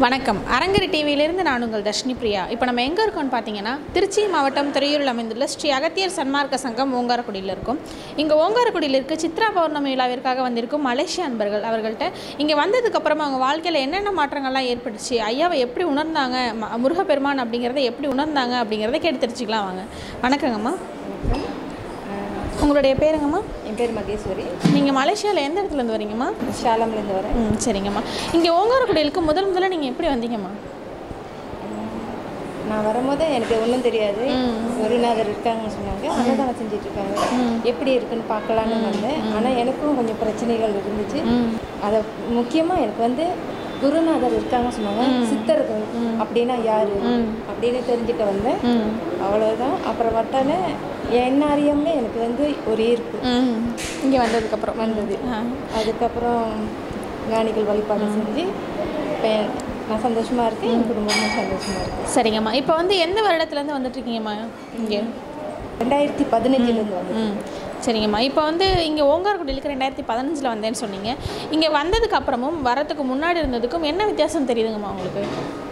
வணக்கம் அரங்கரி டிவியிலிருந்து நான் உங்கள் தர்ஷினி பிரியா இப்போ நம்ம எங்கே இருக்கோம்னு பார்த்தீங்கன்னா திருச்சி மாவட்டம் துறையூரில் அமைந்துள்ள ஸ்ரீ அகத்தியர் சன்மார்க்க சங்கம் ஓங்காரக்குடியில் இருக்கும் இங்கே ஓங்காரக்குடியில் இருக்க சித்ரா பௌர்ணமி விழாவிற்காக வந்திருக்கும் மலேசிய அன்பர்கள் அவர்கள்ட்ட இங்கே வந்ததுக்கப்புறமா அவங்க வாழ்க்கையில் என்னென்ன மாற்றங்கள்லாம் ஏற்பட்டுச்சு ஐயாவை எப்படி உணர்ந்தாங்க ம- முருகப்பெருமான் அப்படிங்கிறத எப்படி உணர்ந்தாங்க அப்படிங்கிறத கேட்டு தெரிஞ்சுக்கலாம் வாங்க வணக்கங்கம்மா உங்களுடைய பேருங்கம்மா என் பேர் மகேஸ்வரி நீங்கள் மலேசியாவில் எந்த இடத்துலேருந்து வரீங்கம்மா ஷாலம்லேருந்து வரேன் ம் சரிங்கம்மா இங்கே ஓங்காரக்குடியிலுக்கு முதல் முதல்ல நீங்கள் எப்படி வந்தீங்கம்மா நான் வரும்போது எனக்கு ஒன்றும் தெரியாது குருநாதர் இருக்காங்கன்னு சொன்னாங்க அன்னதானம் செஞ்சுட்டு இருக்காங்க எப்படி இருக்குன்னு பார்க்கலான்னு வந்தேன் ஆனால் எனக்கும் கொஞ்சம் பிரச்சனைகள் இருந்துச்சு அதை முக்கியமாக எனக்கு வந்து குருநாதர் இருக்காங்கன்னு சொன்னாங்க சித்தர்கள் அப்படின்னா யாரு அப்படின்னு தெரிஞ்சுக்க வந்தேன் ம் அவ்வளோதான் அப்புறம் வட்டானே என்ன அறியாமலே எனக்கு வந்து ஒரு ஈர்ப்பு ம் இங்கே வந்ததுக்கப்புறம் வந்தது ஆ அதுக்கப்புறம் ஞானிகள் வழிபாடு செஞ்சு இப்போ நான் சந்தோஷமாக இருக்கேன் என் குடும்பமும் சந்தோஷமாக இருக்கு சரிங்கம்மா இப்போ வந்து எந்த வருடத்துலேருந்து வந்துட்டுருக்கீங்கம்மா இங்கே ரெண்டாயிரத்தி பதினஞ்சுலேருந்து வந்து ம் சரிங்கம்மா இப்போ வந்து இங்கே ஓங்காரக்குடியிலுக்கு ரெண்டாயிரத்தி பதினஞ்சில் வந்தேன்னு சொன்னீங்க இங்கே வந்ததுக்கு அப்புறமும் வரதுக்கு முன்னாடி இருந்ததுக்கும் என்ன வித்தியாசம் தெரியுதுங்கம்மா உங்களுக்கு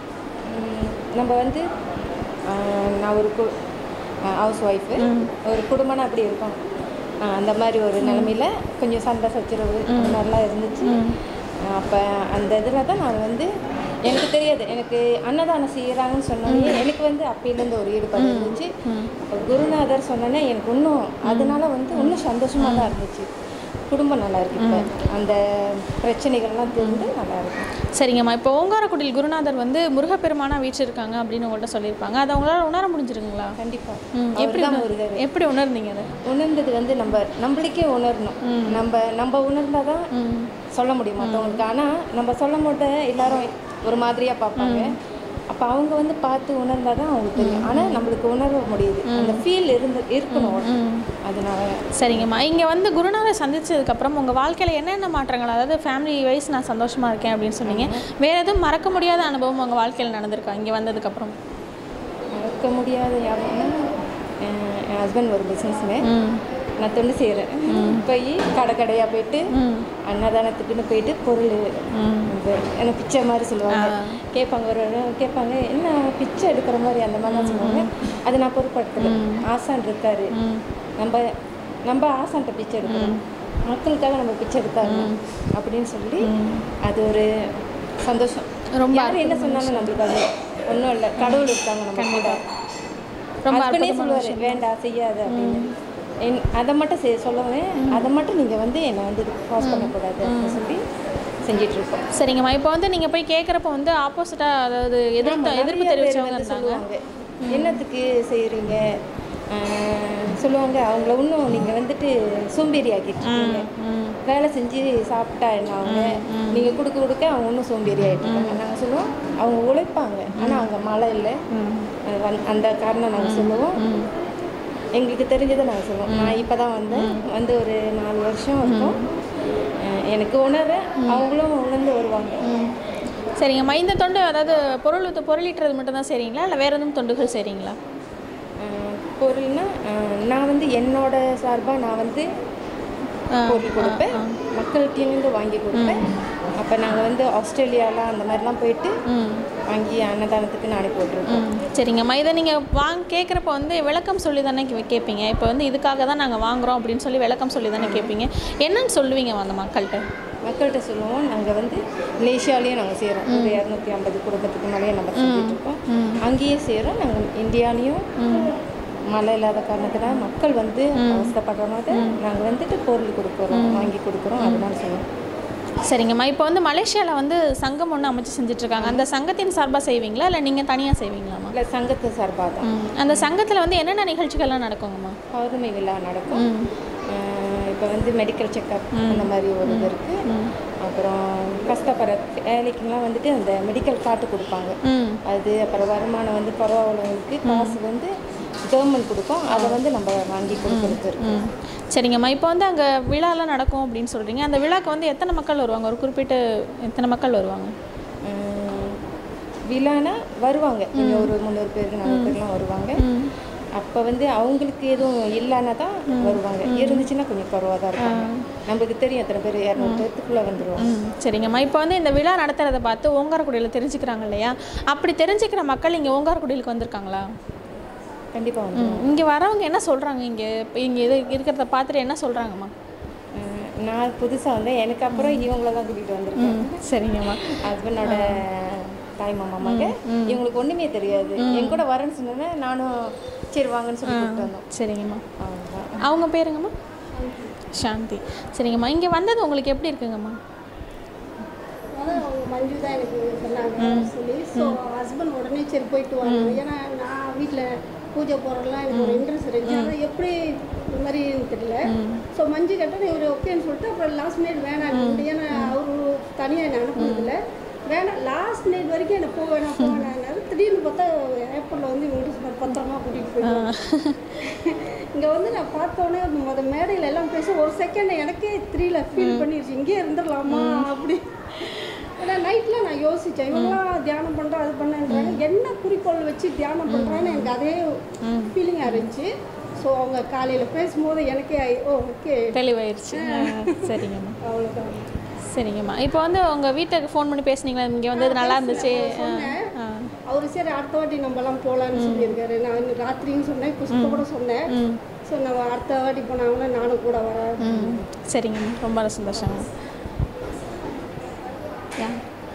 ம், நம்ம வந்து ஆஹ், நான் ஒரு கு ஹவுஸ் ஒய்ஃபு ஒரு குடும்பம்னா அப்படி இருக்கும் ஆஹ், அந்த மாதிரி ஒரு நிலமையில கொஞ்சம் சண்டை சச்சரவு அந்த மாதிரிலாம் இருந்துச்சு அப்போ அந்த இதில் தான் நான் வந்து எனக்கு தெரியாது எனக்கு அன்னதானம் செய்கிறாங்கன்னு சொன்னோன்னே எனக்கு வந்து அப்பையிலேருந்து ஒரு ஈடுபாடு இருந்துச்சு அப்போ குருநாதர் சொன்னோன்னே எனக்கு இன்னும் அதனால வந்து இன்னும் சந்தோஷமாக தான் இருந்துச்சு குடும்பம் நல்லா இருக்கு இப்போ அந்த பிரச்சனைகள்லாம் தெரிந்து நல்லா இருக்கு சரிங்கம்மா இப்போ ஓங்காரக்குடியில் குருநாதர் வந்து முருகப்பெருமானா வீச்சிருக்காங்க அப்படின்னு உங்கள்கிட்ட சொல்லியிருப்பாங்க அதை உங்களால் உணர முடிஞ்சிருங்களா கண்டிப்பா ம் எப்படி அவர்தான் உணர்- முருகர் எப்படி உணர்ந்தீங்க அதை உணர்ந்தது வந்து நம்ம நம்மளுக்கே உணரணும் நம்ம நம்ம உணர்ந்தாதான் ம் சொல்ல முடியும் மற்றவங்களுக்கு ஆனால் நம்ம சொல்லும் போது எல்லாரும் ஒரு மாதிரியா பார்ப்பாங்க அப்போ அவங்க வந்து பார்த்து உணர்ந்தாதான் தான் அவங்களுக்கு தெரியும் ஆனால் நம்மளுக்கு உணர முடியுது அந்த ஃபீல் இருந்து இருக்கணும் அதனால சரிங்கம்மா இங்கே வந்து குருநாதரை சந்திச்சதுக்கப்புறம் உங்கள் வாழ்க்கையில் என்னென்ன மாற்றங்கள் அதாவது ஃபேமிலி வைஸ் நான் சந்தோஷமாக இருக்கேன் அப்படின்னு சொன்னீங்க வேறு எதுவும் மறக்க முடியாத அனுபவம் உங்கள் வாழ்க்கையில் நடந்திருக்கா இங்கே வந்ததுக்கப்புறம் மறக்க முடியாத ஞாபகம்னா அஹ் என் ஹஸ்பண்ட் ஒரு பிஸ்னஸ்மேன் ம் நான் தொண்டு செய்கிறேன் போய் கடை கடையாக போயிட்டு ம் அன்னதானத்துக்குன்னு போயிட்டு பொருள் ம் இது என்ன பிச்சை மாதிரி சொல்லுவாங்க கேட்பாங்க ஒரு ஒரு கேட்பாங்க என்ன பிச்சை எடுக்கிற மாதிரி அந்த மாதிரிலாம் சொல்லுவாங்க அது நான் பொருட்படுத்தல ஆசான் இருக்காரு ம் நம்ம நம்ம ஆசான்ட்ட பிச்சை எடுக்கணும் மக்களுக்காக நம்ம பிச்சை எடுத்தாங்க அப்படின்னு சொல்லி அது ஒரு சந்தோஷம் ரொம்ப யார் என்ன சொன்னாலும் நம்மளுக்கு அது ஒன்றும் இல்லை கடவுள் இருக்காங்க நம்ம கூட ரொம்ப ஹஸ்பண்டே சொல்லுவார் வேண்டாம் செய்யாத அப்படின்னு என்- அதை மட்டும் செய்ய சொல்லுவேன் அதை மட்டும் நீங்கள் வந்து என்னை வந்து பாஸ் பண்ணக்கூடாது அப்படின்னு சொல்லி செஞ்சிட்டு இருக்கோம் சரிங்கம்மா இப்போ வந்து நீங்கள் போய் கேட்குறப்ப வந்து ஆப்போசிட்டாக அதாவது எதிர்த்து எதிர்ப்பு நிறைய பேர் தெரிவிச்சவங்க வந்து இருந்தாங்க சொல்லுவாங்க என்னத்துக்கு செய்கிறீங்க சொல்லுவாங்க அவங்கள இன்னும் நீங்கள் வந்துட்டு சோம்பேறி ஆக்கிட்டு இருக்கீங்க ம் வேலை செஞ்சு சாப்பிட்டா என்ன அவங்க நீங்கள் கொடுக்க கொடுக்க அவங்க இன்னும் சோம்பேறி ஆகிட்டு இருக்காங்க நாங்கள் சொல்லுவோம் அவங்க உழைப்பாங்க ஆனால் அவங்க மழை இல்லை அது வந்து- அந்த காரணம் நாங்கள் சொல்லுவோம் எங்களுக்கு தெரிஞ்சதை நாங்கள் சொல்லுவோம் நான் இப்போ தான் வந்தேன் வந்து ஒரு நாலு வருஷம் இருக்கும் அஹ் எனக்கு உணர அவங்களும் உணர்ந்து வருவாங்க சரிங்கம்மா இந்த தொண்டு அதாவது பொருள் ஊத்து- பொருளீட்டுறது மட்டும்தான் செய்கிறீங்களா இல்லை வேறு எதுவும் தொண்டுகள் செய்கிறீங்களா அஹ் பொருள்னா அஹ் நான் வந்து என்னோட சார்பாக நான் வந்து பொருள் கொடுப்பேன் மக்கள்கிட்டேருந்து வாங்கி கொடுப்பேன் அப்போ நாங்கள் வந்து ஆஸ்திரேலியாலாம் அந்த மாதிரிலாம் போயிட்டு ம் வாங்கி அன்னதானத்துக்கு அனுப்பி விட்ருக்கோம் ம் சரிங்கம்மா இதை நீங்கள் வாங்க கேட்குறப்ப வந்து விளக்கம் சொல்லி தானே கே- கேட்பீங்க இப்போ வந்து இதுக்காக தான் நாங்கள் வாங்குறோம் அப்படின்னு சொல்லி விளக்கம் சொல்லி தானே கேட்பீங்க என்னன்னு சொல்லுவீங்க அந்த மக்கள்கிட்ட மக்கள்கிட்ட சொல்லுவோம் நாங்கள் வந்து மலேசியாலேயும் நாங்கள் செய்கிறோம் ஒரு இரநூத்தி ஐம்பது குடும்பத்துக்கு மேலேயே நம்ம செஞ்சுட்டு இருக்கோம் அங்கேயும் செய்கிறோம் நாங்கள் இந்தியாலேயும் மழை இல்லாத காரணத்தினால மக்கள் வந்து அவஸ்தைப்படுற மாதிரி நாங்கள் வந்துட்டு பொருள் கொடுக்குறோம் வாங்கி கொடுக்குறோம் அதனால சொல்லுவோம் சரிங்கம்மா இப்போ வந்து மலேசியாவில் வந்து சங்கம் ஒன்று அமைச்சு செஞ்சுட்ருக்காங்க அந்த சங்கத்தின் சார்பாக செய்வீங்களா இல்லை நீங்கள் தனியாக செய்வீங்களாம்மா இல்லை சங்கத்து சார்பாக தான் ம் அந்த சங்கத்தில் வந்து என்னென்ன நிகழ்ச்சிகள்லாம் நடக்குங்கம்மா பௌர்ணமி விழா நடக்கும் ம் இப்போ வந்து மெடிக்கல் செக்கப் அந்த மாதிரி ஒரு இது இருக்குது அப்புறம் கஷ்டப்படுற வேலைக்குலாம் வந்துட்டு அந்த மெடிக்கல் கார்டு கொடுப்பாங்க ம் அது அப்புறம் வருமானம் வந்து பரவாயில்லவங்களுக்கு காசு வந்து கவர்மெண்ட் கொடுக்கும் அதை வந்து நம்ம வாங்கி கொடுக்குறது இருக்கு ம் சரிங்கம்மா இப்போ வந்து அங்கே விழாலாம் நடக்கும் அப்படின்னு சொல்கிறீங்க அந்த விழாக்கு வந்து எத்தனை மக்கள் வருவாங்க ஒரு குறிப்பிட்ட எத்தனை மக்கள் வருவாங்க உம், விழானா வருவாங்க கொஞ்சம் ஒரு முந்நூறு பேர் நானூறு பேர்லாம் வருவாங்க அப்போ வந்து அவங்களுக்கு எதுவும் இல்லைன்னா தான் வருவாங்க இருந்துச்சுன்னா கொஞ்சம் குறவாக தான் இருப்பாங்க நம்மளுக்கு தெரியும் எத்தனை பேர் இரநூறு பேர்த்துக்குள்ளே வந்துருவாங்க ம் சரிங்கம்மா இப்போ வந்து இந்த விழா நடத்துறத பார்த்து ஓங்காரக்குடியில் தெரிஞ்சுக்கிறாங்க இல்லையா அப்படி தெரிஞ்சுக்கிற மக்கள் இங்கே ஓங்காரக்குடியிலுக்கு வந்திருக்காங்களா கண்டிப்பாக வந்து ம் இங்கே வரவங்க என்ன சொல்கிறாங்க இங்கே இங்கே இது இருக்கிறத பார்த்துட்டு என்ன சொல்கிறாங்கம்மா அஹ் நான் புதுசாக வந்தேன் எனக்கு அப்புறம் இவங்கள தான் கூட்டிகிட்டு வந்திருக்கேன் ம் சரிங்கம்மா ஹஸ்பண்டோட தாய் மாமாங்க இவங்களுக்கு ஒன்றுமே தெரியாது என் கூட வரேன்னு சொன்னோன்னே நானும் சரி வாங்கன்னு சொல்லி கூப்பிட்டு வந்தோம் சரிங்கம்மா அவ்வளோதான் அவங்க பேருங்கம்மா சாந்தி சரிங்கம்மா இங்கே வந்தது உங்களுக்கு எப்படி இருக்குங்கம்மா அதான் அவங்க மஞ்சு தான் எனக்கு சொன்னாங்க சொல்லி ஸோ ஹஸ்பண்ட் உடனே சரி போயிட்டு வாங்க ஏன்னா நான் வீட்டில் பூஜை போடுறதுலாம் எனக்கு ஒரு இன்ட்ரெஸ்ட் இருந்துச்சு ஆனால் எப்படி இந்த மாதிரி தெரியல ஸோ மஞ்சு கேட்டால் இவர் ஓகேன்னு சொல்லிட்டு அப்புறம் லாஸ்ட் மினிட் வேணாம் ஏன்னா அவர் தனியாக என்ன அனுப்புனதில்ல வேணாம் லாஸ்ட் மினிட் வரைக்கும் எனக்கு போக வேணாம் போக வேணாம் திடீர்னு பார்த்தா ஏப்ரலில் வந்து இவங்க சொன்னார் பத்திரமா கூட்டிகிட்டு போயிட்டு இங்கே வந்து நான் பார்த்தோன்னே முத மேடையில் எல்லாம் பேச ஒரு செகண்ட் எனக்கே த்ரீல ஃபீல் பண்ணிருச்சு இங்கே இருந்துடலாமா அப்படி ஏன்னா நைட்டில் நான் யோசித்தேன் இவங்களாம் தியானம் பண்ணுறேன் அது பண்ணுன்றாங்க என்ன குறிக்கோள் வச்சு தியானம் பண்ணுறான்னு எனக்கு அதே ஃபீலிங்காக இருந்துச்சு ஸோ அவங்க காலையில் பேசும்போது எனக்கே ஐ- ஓ ஓகே தெளிவாயிருச்சு ஆ, சரிங்கம்மா அவ்வளோதான் சரிங்கம்மா இப்போ வந்து உங்கள் வீட்டுக்கு ஃபோன் பண்ணி பேசுனீங்களா இங்கே வந்து இது நல்லா இருந்துச்சு ஆ, ஆ. அவர் சரி அடுத்த வாட்டி நம்மலாம் போகலான்னு சொல்லியிருக்காரு நான் ராத்திரின்னு சொன்னேன் புஷ்ப கூட சொன்னேன் ம் ஸோ நம்ம அடுத்த வாட்டி போனாங்கன்னா நானும் கூட வரேன் ம் சரிங்கம்மா ரொம்ப சந்தோஷங்க யா.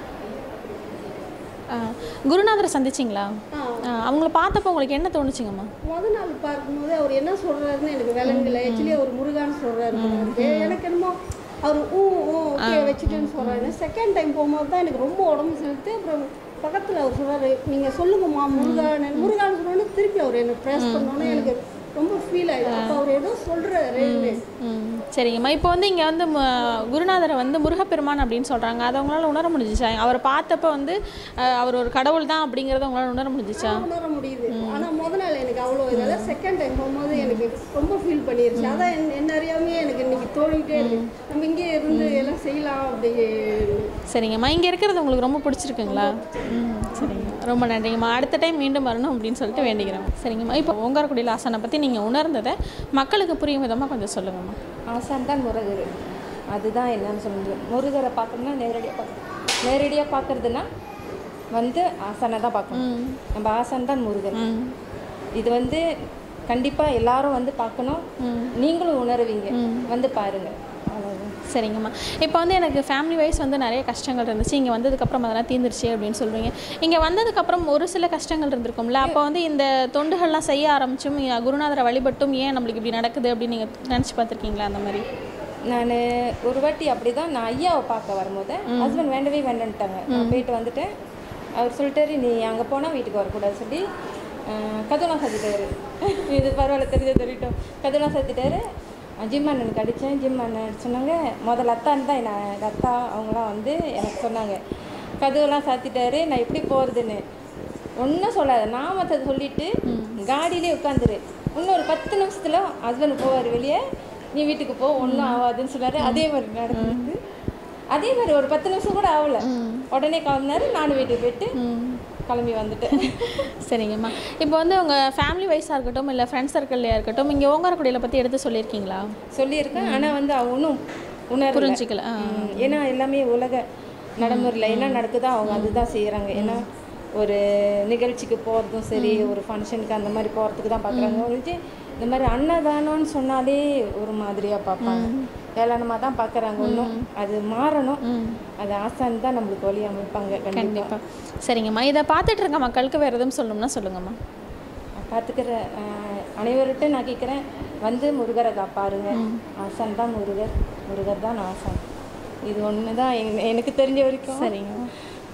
ஆ, குருநாதரை சந்திச்சிங்களா ஆ ஆ, அவங்கள பார்த்தப்போ உங்களுக்கு என்ன தோணுச்சுங்கம்மா முத நாள் பார்க்கும்போது அவர் என்ன சொல்றாருன்னு எனக்கு விளங்கல ஆக்சுவலி அவர் முருகான்னு சொல்றாரு போல எனக்கு என்னமோ அவர் ஊ ஊ ஓகே வச்சுட்டேன்னு சொல்றாரு செகண்ட் டைம் போகும்போது தான் எனக்கு ரொம்ப உடம்பு செலுத்து அப்புறம் பக்கத்தில் அவர் சொல்றாரு நீங்கள் சொல்லுங்கம்மா முருகான்னு முருகான்னு சொன்னோன்னே திருப்பி அவர் என்ன ப்ரெஸ் பண்ணோன்னே எனக்கு ரொம்ப ஃபீல் ஆயிடுச்சு அப்போ அவர் ஏதோ சொல்றாரு ம் சரிங்கம்மா இப்போ வந்து இங்கே வந்து ம- குருநாதரை வந்து முருகப்பெருமான் அப்படின்னு சொல்கிறாங்க அதை உங்களால் உணர முடிஞ்சிச்சா அவரை பார்த்தப்ப வந்து அஹ், அவர் ஒரு கடவுள் தான் அப்படிங்கிறத உங்களால் உணர முடிஞ்சிச்சா உணர முடியுது ஆனா முத நாள் எனக்கு அவ்வளோ இதில் செகண்ட் டைம் போகும்போது எனக்கு ரொம்ப ஃபீல் பண்ணிருச்சு அதான் என்- என்ன அறியாமே எனக்கு இன்னைக்கு தோணிக்கிட்டே இருக்கு நம்ம இங்கே இருந்து எல்லாம் செய்யலாம் அப்படி சரிங்கம்மா இங்கே இருக்கிறது உங்களுக்கு ரொம்ப பிடிச்சிருக்குங்களா ம் சரிங்க ரொம்ப நன்றிங்கம்மா அடுத்த டைம் மீண்டும் வரணும் அப்படின்னு சொல்லிட்டு வேண்டிக்கிறேன் சரிங்கம்மா இப்போ ஓங்காரக்குடியில் ஆசனை பற்றி நீங்கள் உணர்ந்ததை மக்களுக்கு புரியும் விதமாக கொஞ்சம் சொல்லுங்கம்மா ஆசான் தான் முருகர் அதுதான் என்னன்னு சொல்ல முடியும் முருகரை பார்க்கணும்னா நேரடியாக பார்க்கணும் நேரடியாக பார்க்கறதுனா வந்து ஆசானை தான் பார்க்கணும் ம் நம்ம ஆசான் தான் முருகர் ம் இது வந்து கண்டிப்பாக எல்லாரும் வந்து பார்க்கணும் நீங்களும் உணருவீங்க வந்து பாருங்க அவ்வளவுதான் சரிங்கம்மா இப்போ வந்து எனக்கு ஃபேமிலி வைஸ் வந்து நிறைய கஷ்டங்கள் இருந்துச்சு இங்கே வந்ததுக்கப்புறம் அதெல்லாம் தீர்ந்துருச்சு அப்படின்னு சொல்லுவீங்க இங்கே வந்ததுக்கப்புறம் ஒரு சில கஷ்டங்கள் இருந்திருக்கும்ல அப்போ வந்து இந்த தொண்டுகள்லாம் செய்ய ஆரம்பிச்சும் இங்க குருநாதரை வழிபட்டும் ஏன் நம்மளுக்கு இப்படி நடக்குது அப்படின்னு நீங்கள் நினச்சி பார்த்துருக்கீங்களா அந்த மாதிரி நான் ஒரு வாட்டி அப்படி தான் நான் ஐயாவை பார்க்க வரும்போது ஹஸ்பண்ட் வேண்டவே வேண்டான்ட்டாங்க நான் போயிட்டு வந்துட்டேன் அவர் சொல்லிட்டாரு நீ அங்கே போனால் வீட்டுக்கு வரக்கூடாது சொல்லி கதவுலாம் சாத்திட்டாரு இது பரவாயில்ல தெரிஞ்ச தெரியட்டும் கதவுலாம் சாத்திட்டாரு ஜிம் அண்ணனுக்கு அடித்தேன் ஜிம் அண்ணன் சொன்னாங்க முதல்ல அத்தான்னு தான் என்ன எங்கள் அத்தா அவங்களாம் வந்து எனக்கு சொன்னாங்க கதவுலாம் சாத்திட்டாரு நான் எப்படி போகிறதுன்னு ஒன்றும் சொல்லாத நாமத்தை சொல்லிட்டு காடியிலே உட்காந்துரு இன்னும் ஒரு பத்து நிமிஷத்துல ஹஸ்பண்ட் போவார் வெளியே நீ வீட்டுக்கு போ ஒன்றும் ஆகாதுன்னு சொன்னாரு அதே மாதிரி நடந்துருக்கு அதே மாதிரி ஒரு பத்து நிமிஷம் கூட ஆகல உடனே கிளம்பினாரு நானும் வீட்டுக்கு போயிட்டு கிளம்பி வந்துட்டேன் சரிங்கம்மா இப்போ வந்து உங்கள் ஃபேமிலி வைஸாக இருக்கட்டும் இல்லை ஃப்ரெண்ட்ஸ் சர்க்கிள்லையாக இருக்கட்டும் இங்கே ஓங்காரக்குடியில் பற்றி எடுத்து சொல்லியிருக்கீங்களா சொல்லியிருக்கேன் ஆனால் வந்து அவங்க ஒன்றும் உணரல புரிஞ்சுக்கல ஆ ம், ஏன்னா எல்லாமே உலக நடைமுறையில் என்ன நடக்குதோ அவங்க அதுதான் செய்கிறாங்க ஏன்னா ஒரு நிகழ்ச்சிக்கு போகிறதும் சரி ஒரு ஃபங்க்ஷனுக்கு அந்த மாதிரி போகிறதுக்கு தான் பார்க்குறாங்க ஒழிஞ்சு இந்த மாதிரி அன்னதானம்னு சொன்னாலே ஒரு மாதிரியாக பார்ப்பாங்க ஏளனமாக தான் பார்க்குறாங்க ஒன்றும் அது மாறணும் அது ஆசான் தான் நம்மளுக்கு வழி அமைப்பாங்க கண்டிப்பாக கண்டிப்பாக சரிங்கம்மா இதை பார்த்துட்டு இருக்க மக்களுக்கு வேறு எதுவும் சொல்லணும்னா சொல்லுங்கம்மா பார்த்துக்கிற அஹ், அனைவர்கிட்டும் நான் கேட்குறேன் வந்து முருகரை காப்பாருங்க ஆசான் தான் முருகர் முருகர் தான் ஆசான் இது ஒன்று தான் என்- எனக்கு தெரிஞ்ச வரைக்கும் சரிங்கம்மா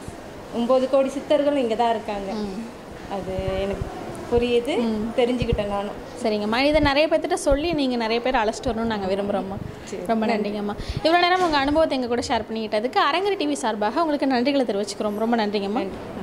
ஒம்பது கோடி சித்தர்களும் இங்கே தான் இருக்காங்க அது எனக்கு புரியுது தெரிஞ்சுக்கிட்டேன் நானும் சரிங்கம்மா இதை நிறைய பேர்த்திட்ட சொல்லி நீங்கள் நிறைய பேர் அழைச்சிட்டு வரணும்னு நாங்கள் விரும்புகிறோம்மா ரொம்ப நன்றிங்கம்மா இவ்வளோ நேரம் உங்கள் அனுபவத்தை எங்கள் கூட ஷேர் பண்ணிக்கிட்டதுக்கு அரங்கர் டிவி சார்பாக உங்களுக்கு நன்றிகளை தெரிவிச்சுக்கிறோம் ரொம்ப நன்றிங்கம்மா